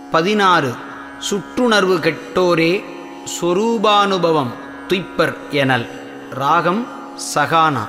பதினாறு சுற்றுணர்வு கெட்டோரே சொரூபானுபவம் துய்ப்பர் எனல் ராகம் சகானா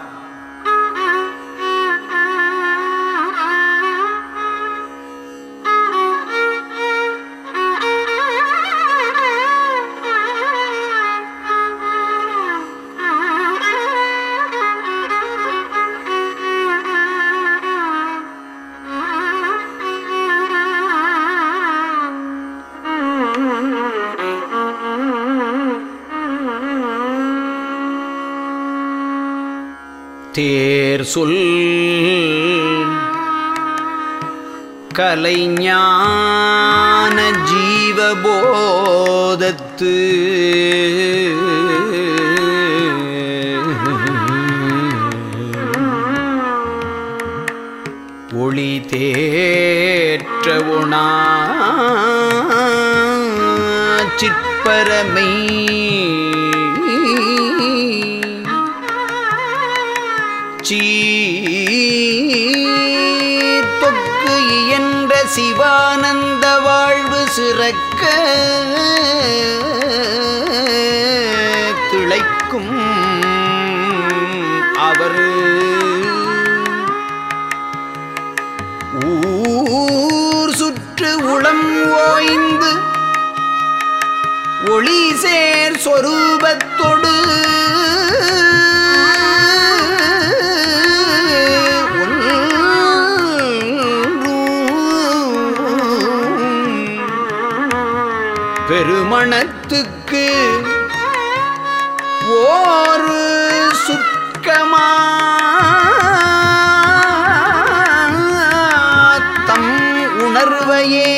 தேர் சொல் கலைஞான ஜீவபோதத்து ஒளி தேற்ற உணா சிற்பரமை சீர்த்தொக்கு இயன்ற சிவானந்த வாழ்வு சிறக்க திளைக்கும் அவர் ஊர் சுற்று உளம் ஓய்ந்து ஒளி சேர் சொரூபத்தொடு பெருமணத்துக்கு ஓரு சுக்கமா தம் உணர்வையே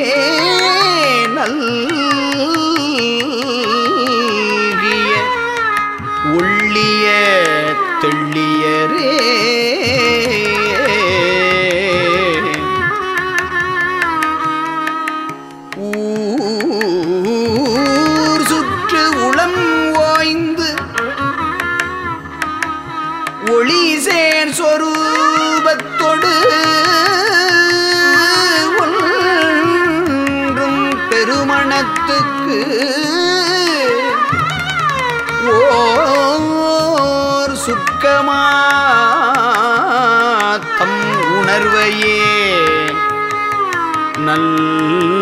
நல்கிய உள்ளிய தெள்ளியரே ஊர் சுற்று உளம் ஓய்ந்து ஒளி சேர் சொரூபத்தொடு ஒன்றும் பெருமணத்துக்கு ஓர் சுக்கமா தம் உணர்வையே நல்